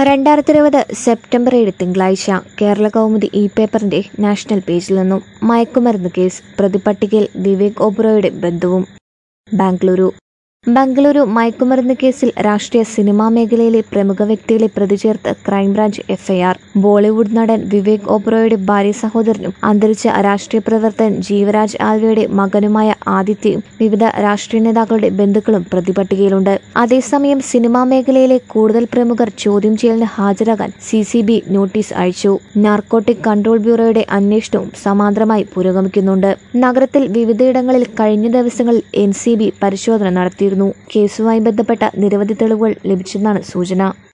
രണ്ടായിരത്തി ഇരുപത് സെപ്റ്റംബർ ഏഴ് തിങ്കളാഴ്ച കേരള കൗമുദി ഇ പേപ്പറിന്റെ നാഷണൽ പേജിൽ നിന്നും മയക്കുമരുന്ന് കേസ് പ്രതിപട്ടികയിൽ വിവേക് ഒബ്രോയുടെ ബന്ധുവും ബാംഗ്ലൂരു ബംഗളൂരു മയക്കുമരുന്ന് കേസിൽ രാഷ്ട്രീയ സിനിമാ മേഖലയിലെ പ്രമുഖ വ്യക്തികളെ പ്രതി ചേർത്ത് ക്രൈംബ്രാഞ്ച് എഫ്ഐആർ ബോളിവുഡ് നടൻ വിവേക് ഒബ്രോയുടെ ഭാര്യ സഹോദരനും അന്തരിച്ച രാഷ്ട്രീയ പ്രവർത്തകൻ ജീവരാജ് ആൽവയുടെ മകനുമായ ആദിത്യയും വിവിധ രാഷ്ട്രീയ നേതാക്കളുടെ ബന്ധുക്കളും പ്രതിപട്ടികയിലുണ്ട് അതേസമയം സിനിമാ മേഖലയിലെ കൂടുതൽ പ്രമുഖർ ചോദ്യം ചെയ്യലിന് ഹാജരാകാൻ സി സി ബി നോട്ടീസ് അയച്ചു നാർക്കോട്ടിക് കൺട്രോൾ ബ്യൂറോയുടെ അന്വേഷണവും സമാന്തരമായി പുരോഗമിക്കുന്നുണ്ട് നഗരത്തിൽ വിവിധയിടങ്ങളിൽ കഴിഞ്ഞ ദിവസങ്ങളിൽ എൻ സി ബി പരിശോധന നടത്തിയിരുന്നു കേസുമായി ബന്ധപ്പെട്ട നിരവധി തെളിവുകൾ ലഭിച്ചെന്നാണ് സൂചന